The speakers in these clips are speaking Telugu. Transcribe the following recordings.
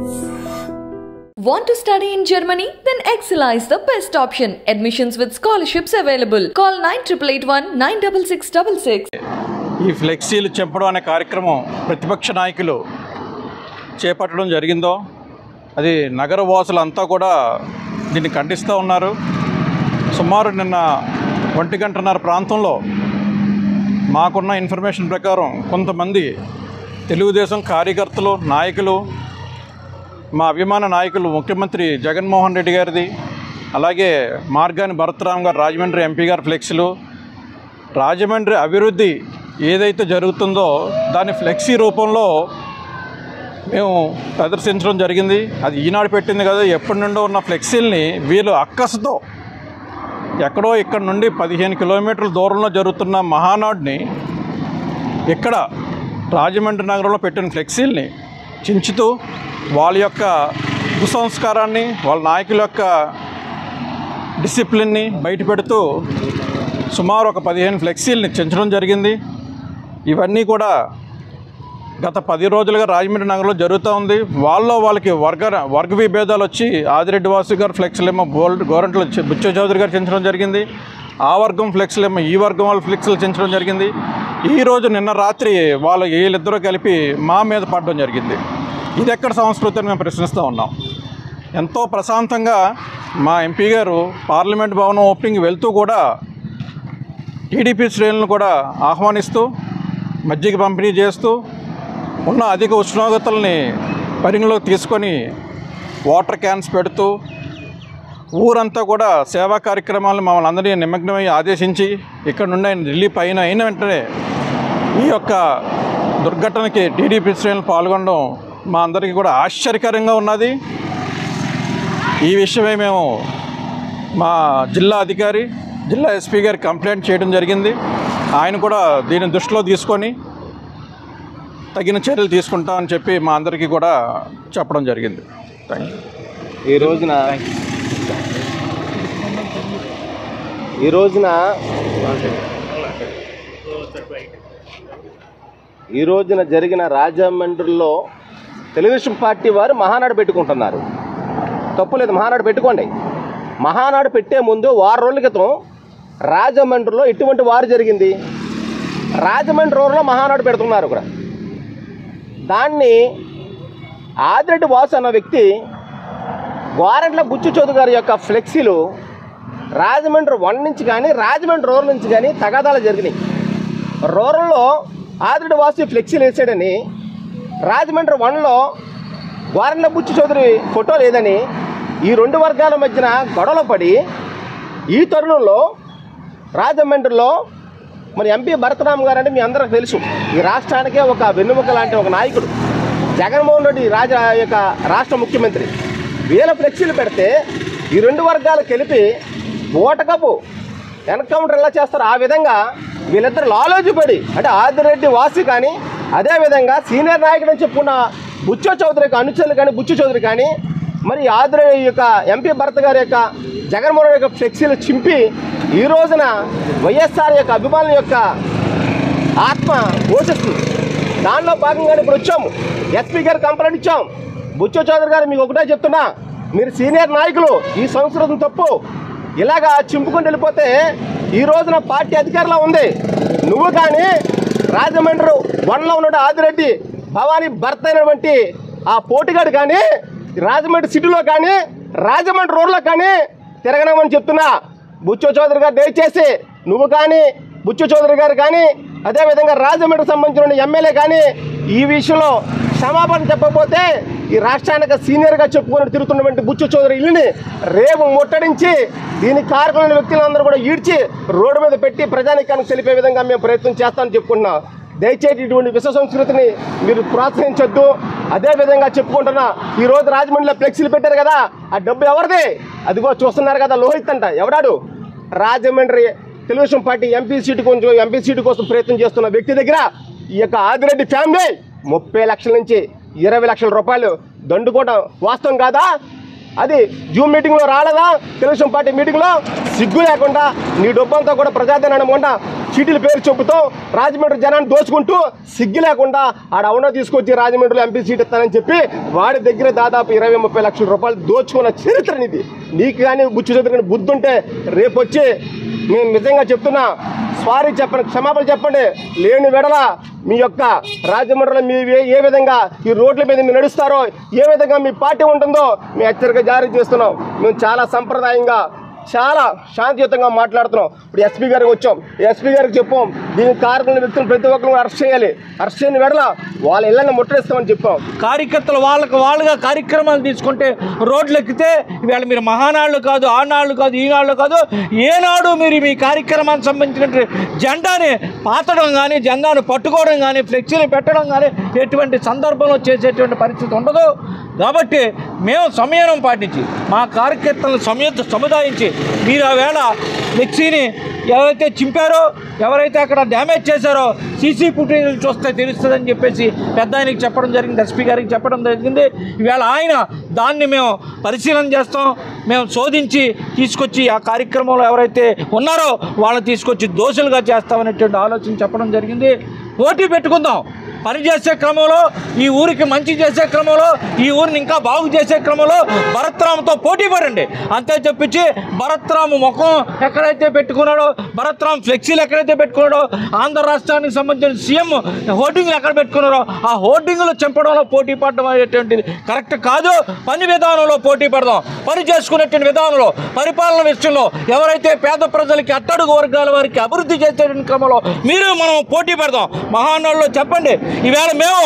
Want to study in Germany? Then Excella is the best option. Admissions with scholarships available. Call 9881 96666. ఈ ఫ్లెక్సీలు చెంపడం అనే కార్యక్రమం ప్రతిపక్ష నాయకులు చేపట్టడం జరిగిందో అది నగర వాసులంతా కూడా దీన్ని ఖండిస్తూ ఉన్నారు సుమారు నిన్న ఒంటి గంటన్నర ప్రాంతంలో మాకున్న ఇన్ఫర్మేషన్ ప్రకారం కొంతమంది తెలుగుదేశం కార్యకర్తలు నాయకులు మా అభిమాన నాయకులు ముఖ్యమంత్రి జగన్మోహన్ రెడ్డి గారిది అలాగే మార్గాని భరతరామ్ గారు రాజమండ్రి ఎంపీ గారు ఫ్లెక్సీలు రాజమండ్రి అభివృద్ధి ఏదైతే జరుగుతుందో దాని ఫ్లెక్సీ రూపంలో మేము ప్రదర్శించడం జరిగింది అది ఈనాడు పెట్టింది కదా ఎప్పటి నుండో ఉన్న ఫ్లెక్సీల్ని వీళ్ళు అక్కసుతో ఎక్కడో ఇక్కడ నుండి పదిహేను కిలోమీటర్ల దూరంలో జరుగుతున్న మహానాడుని ఇక్కడ రాజమండ్రి నగరంలో పెట్టిన ఫ్లెక్సీల్ని చించుతూ వాళ్ళ యొక్క కుసంస్కారాన్ని వాళ్ళ నాయకుల యొక్క డిసిప్లిన్ని బయటపెడుతూ సుమారు ఒక పదిహేను ఫ్లెక్సీల్ని చించడం జరిగింది ఇవన్నీ కూడా గత పది రోజులుగా రాజమండ్రి నగరంలో జరుగుతూ ఉంది వాళ్ళలో వాళ్ళకి వర్గ వర్గ విభేదాలు వచ్చి ఆదిరెడ్డి వాసు గారు ఫ్లెక్స్లేమో బోల్డ్ గోరంట్ల బుచ్చ చౌదరి గారు చించడం జరిగింది ఆ వర్గం ఫ్లెక్స్లేమో ఈ వర్గం వాళ్ళ ఫ్లెక్స్లు చించడం జరిగింది ఈ రోజు నిన్న రాత్రి వాళ్ళు వీళ్ళిద్దరూ కలిపి మా మీద పడడం జరిగింది ఇది ఎక్కడ సంస్కృతి అని మేము ప్రశ్నిస్తూ ఉన్నాం ఎంతో ప్రశాంతంగా మా ఎంపీ గారు పార్లమెంట్ భవనం ఓపెనింగ్ వెళ్తూ కూడా టీడీపీ శ్రేణులను కూడా ఆహ్వానిస్తూ మజ్జిగ పంపిణీ చేస్తూ ఉన్న అధిక ఉష్ణోగ్రతల్ని పరిగణలోకి తీసుకొని వాటర్ క్యాన్స్ పెడుతూ ఊరంతా కూడా సేవా కార్యక్రమాలను మమ్మల్ని అందరినీ నిమగ్నమై ఆదేశించి ఇక్కడ నుండి ఆయన రిలీఫ్ అయిన అయిన వెంటనే ఈ యొక్క దుర్ఘటనకి టీడీపీ శ్రేణులు పాల్గొనడం మా అందరికీ కూడా ఆశ్చర్యకరంగా ఉన్నది ఈ విషయమై మేము మా జిల్లా అధికారి జిల్లా ఎస్పీ గారికి కంప్లైంట్ చేయడం జరిగింది ఆయన కూడా దీన్ని దృష్టిలో తీసుకొని తగిన చర్యలు తీసుకుంటామని చెప్పి మా అందరికీ కూడా చెప్పడం జరిగింది థ్యాంక్ యూ ఈ రోజున ఈ రోజున ఈ రోజున జరిగిన రాజమండ్రిలో తెలుగుదేశం పార్టీ వారు మహానాడు పెట్టుకుంటున్నారు తప్పులేదు మహానాడు పెట్టుకోండి మహానాడు పెట్టే ముందు వారం రోజుల క్రితం రాజమండ్రిలో ఇటువంటి వారు జరిగింది రాజమండ్రి రోడ్లో మహానాడు పెడుతున్నారు కూడా దాన్ని ఆదిరెడ్డి వాసు అన్న వ్యక్తి గోరంట్ల బుచ్చు చౌదరి గారి యొక్క ఫ్లెక్సీలు రాజమండ్రి వన్ నుంచి కానీ రాజమండ్రి రూరల్ నుంచి కానీ తగాదాలు జరిగినాయి రూరల్లో ఆదిరెడ్డి వాసు ఫ్లెక్సీలు వేసాడని రాజమండ్రి వన్లో గోరంట్ల బుచ్చు చౌదరి ఫోటో లేదని ఈ రెండు వర్గాల మధ్యన గొడవలు పడి ఈ తరుణంలో రాజమండ్రిలో మరి ఎంపీ భరతరామ్ గారు అంటే మీ అందరికి తెలుసు ఈ రాష్ట్రానికే ఒక వెన్నుముక లాంటి ఒక నాయకుడు జగన్మోహన్ రెడ్డి రాజ యొక్క రాష్ట్ర ముఖ్యమంత్రి వీళ్ళ ఫ్లెక్సీలు పెడితే ఈ రెండు వర్గాలు కలిపి ఓటకపు ఎన్కౌంటర్ ఎలా చేస్తారో ఆ విధంగా వీళ్ళిద్దరు లాలోచిపడి అంటే ఆదిరెడ్డి వాసి కానీ అదేవిధంగా సీనియర్ నాయకుడు అని చెప్పుకున్న బుచ్చో చౌదరి యొక్క అనుచరులు కానీ బుచ్చు చౌదరి కానీ మరి ఆదిరెడ్డి యొక్క ఎంపీ భరత్ గారి యొక్క జగన్మోహన్ రెడ్డి యొక్క ఫ్లెక్సీలు చింపి ఈ రోజున వైఎస్ఆర్ యొక్క అభిమానుల యొక్క ఆత్మ పోషిస్తుంది దానిలో భాగంగానే ఇప్పుడు వచ్చాము ఎస్పీ గారు కంప్లైంట్ ఇచ్చాం బుచ్చో చౌదరి గారు మీకు ఒకటే చెప్తున్నా మీరు సీనియర్ నాయకులు ఈ సంస్కృతం తప్పు ఇలాగా చింపుకొని వెళ్ళిపోతే ఈ రోజున పార్టీ అధికారంలో ఉంది నువ్వు కానీ రాజమండ్రి వన్లో ఉన్న ఆదిరెడ్డి భవానీ భర్త అయినటువంటి ఆ పోటీగాడు కానీ రాజమండ్రి సిటీలో కానీ రాజమండ్రి రోడ్లో కానీ తిరగనమని చెప్తున్నా బుచ్చో చౌదరి గారు దయచేసి నువ్వు కానీ బుచ్చు చౌదరి గారు కానీ అదేవిధంగా రాజమండ్రికి సంబంధించిన ఎమ్మెల్యే కానీ ఈ విషయంలో క్షమాపణ చెప్పకపోతే ఈ రాష్ట్రానికి సీనియర్గా చెప్పుకొని తిరుగుతున్నటువంటి బుచ్చు చౌదరి ఇల్లుని రేపు ముట్టడించి దీనికి కారకులైన వ్యక్తులందరూ కూడా ఈడ్చి రోడ్డు మీద పెట్టి ప్రజానికానికి తెలిపే విధంగా మేము ప్రయత్నం చేస్తామని చెప్పుకుంటున్నాం దయచేసి ఇటువంటి విశ్వ సంస్కృతిని మీరు ప్రోత్సహించొద్దు అదే విధంగా చెప్పుకుంటున్నా ఈ రోజు రాజమండ్రిలో ఫ్లెక్సీలు పెట్టారు కదా ఆ డబ్బు ఎవరిది అదిగో చూస్తున్నారు కదా లోహిత్ అంట ఎవడాడు Rajahmundry Telugu Desam party MP seat కొంచెం ఎంపీ సీటు కోసం ప్రయత్నం చేస్తున్న వ్యక్తి దగ్గర ఈ యొక్క ఆదిరెడ్డి ఫ్యామిలీ ముప్పై లక్షల నుంచి ఇరవై లక్షల రూపాయలు దండుకోవడం వాస్తవం కాదా అది జూమ్ మీటింగ్లో రాలేదా తెలుగుదేశం పార్టీ మీటింగ్లో సిగ్గు లేకుండా నీ డబ్బంతా కూడా ప్రజాధనాన్ని మొండ చీటీల పేరు చెబుతూ రాజమండ్రి జనాన్ని దోచుకుంటూ సిగ్గు లేకుండా ఆడ అవునో తీసుకొచ్చి రాజమండ్రిలో ఎంపీ సీట్ ఇస్తానని చెప్పి వాడి దగ్గర దాదాపు ఇరవై ముప్పై లక్షల రూపాయలు దోచుకున్న చరిత్ర ఇది నీకు కానీ బుచ్చు చదువుకుని బుద్ధి ఉంటే రేపు వచ్చి నేను నిజంగా చెప్తున్నా సారీ చెప్పండి క్షమాపణ చెప్పండి లేని వెడల మీ యొక్క రాజమండ్రిలో మీ ఏ- ఏ విధంగా ఈ రోడ్ల మీద మీరు నడుస్తారో ఏ విధంగా మీ పార్టీ ఉంటుందో మేము హెచ్చరిక జారీ చేస్తున్నాం మేము చాలా సంప్రదాయంగా చాలా శాంతియుతంగా మాట్లాడుతున్నాం ఇప్పుడు ఎస్పీ గారికి వచ్చాం ఎస్పీ గారికి చెప్పాం దీనికి కారణమైన వ్యక్తులు ప్రతి ఒక్కరు అరెస్ట్ చేయాలి అరెస్ట్ చేయని వెడల వాళ్ళ ఇళ్ళని ముట్టడిస్తామని చెప్పాం కార్యకర్తలు వాళ్ళకి వాళ్ళుగా కార్యక్రమాలు తీసుకుంటే రోడ్లు ఎక్కితే ఇవాళ మీరు మహానాళ్ళు కాదు ఆనాళ్ళు కాదు ఈనాళ్ళు కాదు ఏనాడు మీరు మీ కార్యక్రమానికి సంబంధించిన జెండాని పాతడం కానీ జెండాను పట్టుకోవడం కానీ ఫ్లెక్సీలు పెట్టడం కానీ ఎటువంటి సందర్భంలో చేసేటువంటి పరిస్థితి ఉండదు కాబట్టి మేము సంయమనం పాటించి మా కార్యకర్తలను సమయ సముదాయించి మీరు ఆ వేళ ఫ్లెక్సీని ఎవరైతే చింపారో ఎవరైతే అక్కడ డ్యామేజ్ చేశారో సీసీ ఫుటేజ్ చూస్తే తెలుస్తుందని చెప్పేసి పెద్ద ఆయనకి చెప్పడం జరిగింది ఎస్పీ గారికి చెప్పడం జరిగింది ఈవేళ ఆయన దాన్ని మేము పరిశీలన చేస్తాం మేము శోధించి తీసుకొచ్చి ఆ కార్యక్రమంలో ఎవరైతే ఉన్నారో వాళ్ళని తీసుకొచ్చి దోషులుగా చేస్తామనేటువంటి ఆలోచన చెప్పడం జరిగింది పోటీ పెట్టుకుందాం పని చేసే క్రమంలో ఈ ఊరికి మంచి చేసే క్రమంలో ఈ ఊరిని ఇంకా బాగు చేసే క్రమంలో భరత్రామ్తో పోటీ పడండి అంతే చెప్పించి భరత్రామ్ ముఖం ఎక్కడైతే పెట్టుకున్నాడో భరత్రామ్ ఫ్లెక్సీలు ఎక్కడైతే పెట్టుకున్నాడో ఆంధ్ర రాష్ట్రానికి సంబంధించిన సీఎం హోర్డింగ్లు ఎక్కడ పెట్టుకున్నారో ఆ హోర్డింగ్లు చంపడంలో పోటీ పడడం అనేటువంటిది కరెక్ట్ కాదు పని విధానంలో పోటీ పడదాం పని చేసుకునేటువంటి విధానంలో పరిపాలన విషయంలో ఎవరైతే పేద ప్రజలకి అట్టడుగు వర్గాల వారికి అభివృద్ధి చేసేటువంటి క్రమంలో మీరు మనం పోటీ పడదాం మహానాడులో చెప్పండి ఈవేళ మేము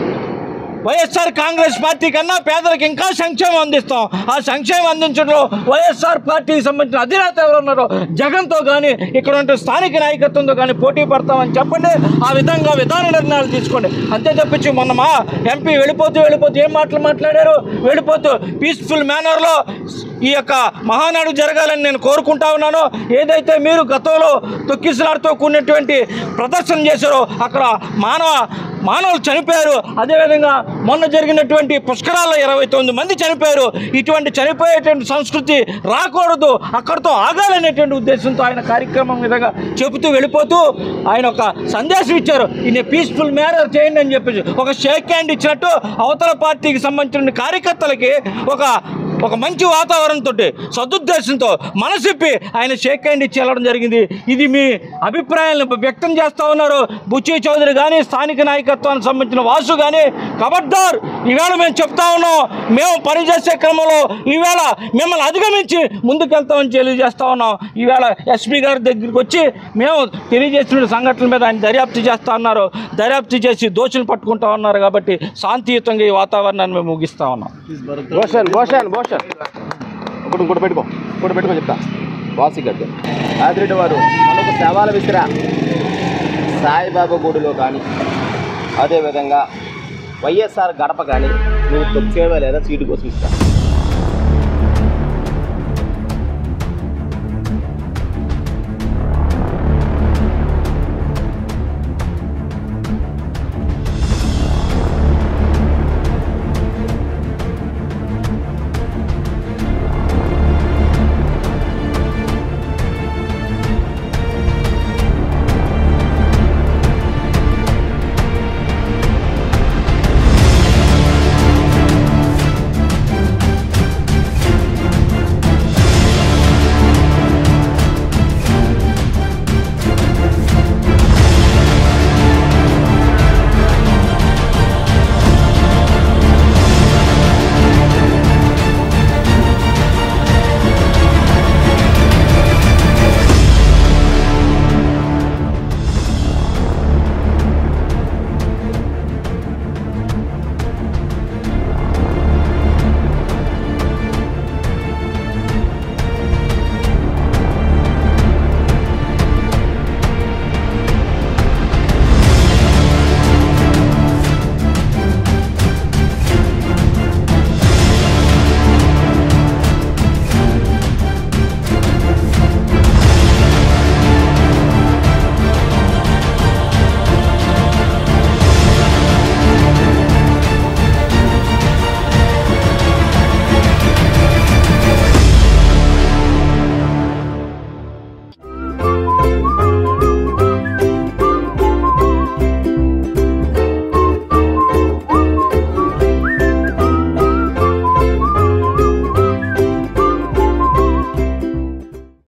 వైఎస్ఆర్ కాంగ్రెస్ పార్టీ కన్నా పేదలకు ఇంకా సంక్షేమం అందిస్తాం ఆ సంక్షేమం అందించడంలో వైఎస్ఆర్ పార్టీకి సంబంధించిన అధినేత ఎవరు ఉన్నారో జగన్తో కానీ ఇక్కడ ఉంటే స్థానిక నాయకత్వంతో కానీ పోటీ పడతామని చెప్పండి ఆ విధంగా విధాన నిర్ణయాలు తీసుకోండి అంతే తప్పించి మొన్న మా ఎంపీ వెళ్ళిపోతూ వెళ్ళిపోతూ ఏం మాటలు మాట్లాడారు వెళ్ళిపోతూ పీస్ఫుల్ మేనర్లో ఈ యొక్క మహానాడు జరగాలని నేను కోరుకుంటా ఉన్నాను ఏదైతే మీరు గతంలో తొక్కిసలాడుతూ కూడినటువంటి ప్రదర్శన చేశారో అక్కడ మానవ మానవులు చనిపోయారు అదేవిధంగా మొన్న జరిగినటువంటి పుష్కరాల్లో ఇరవై తొమ్మిది మంది చనిపోయారు ఇటువంటి చనిపోయేటువంటి సంస్కృతి రాకూడదు అక్కడితో ఆగాలనేటువంటి ఉద్దేశంతో ఆయన కార్యక్రమం విధంగా చెబుతూ వెళ్ళిపోతూ ఆయన ఒక సందేశం ఇచ్చారు ఈయన పీస్ఫుల్ మేనర్ చేయండి అని చెప్పేసి ఒక షేక్ హ్యాండ్ ఇచ్చినట్టు అవతల పార్టీకి సంబంధించిన కార్యకర్తలకి ఒక ఒక మంచి వాతావరణంతో సదుద్దేశంతో మనసిప్పి ఆయన షేక్ హ్యాండ్ ఇచ్చి వెళ్ళడం జరిగింది ఇది మీ అభిప్రాయాలను వ్యక్తం చేస్తూ ఉన్నారు బుచ్చి చౌదరి కానీ స్థానిక నాయకత్వానికి సంబంధించిన వాసు కానీ కబడ్దార్ ఈవేళ మేము చెప్తా ఉన్నాం మేము పనిచేసే క్రమంలో ఈవేళ మిమ్మల్ని అధిగమించి ముందుకెళ్తామని తెలియజేస్తా ఉన్నాం ఈవేళ ఎస్పీ గారి దగ్గరికి వచ్చి మేము తెలియజేసిన సంఘటనల మీద ఆయన దర్యాప్తు చేస్తా ఉన్నారు దర్యాప్తు చేసి దోషులు పట్టుకుంటా ఉన్నారు కాబట్టి శాంతియుతంగా ఈ వాతావరణాన్ని మేము ముగిస్తా ఉన్నాం భూషణ్ భూషణ్ భూషణ్ ఇప్పుడు ఇంకోటి పెట్టుకో ఇంకోటి పెట్టుకో చెప్తా వాసి గడ్డ ఆదిరెడ్డి వారు మనకు సేవాల విసిరా సాయిబాబా గుడిలో కానీ అదేవిధంగా వైఎస్ఆర్ గడప కానీ నువ్వు తొక్కేవా లేదా సీటు కోసం ఇస్తా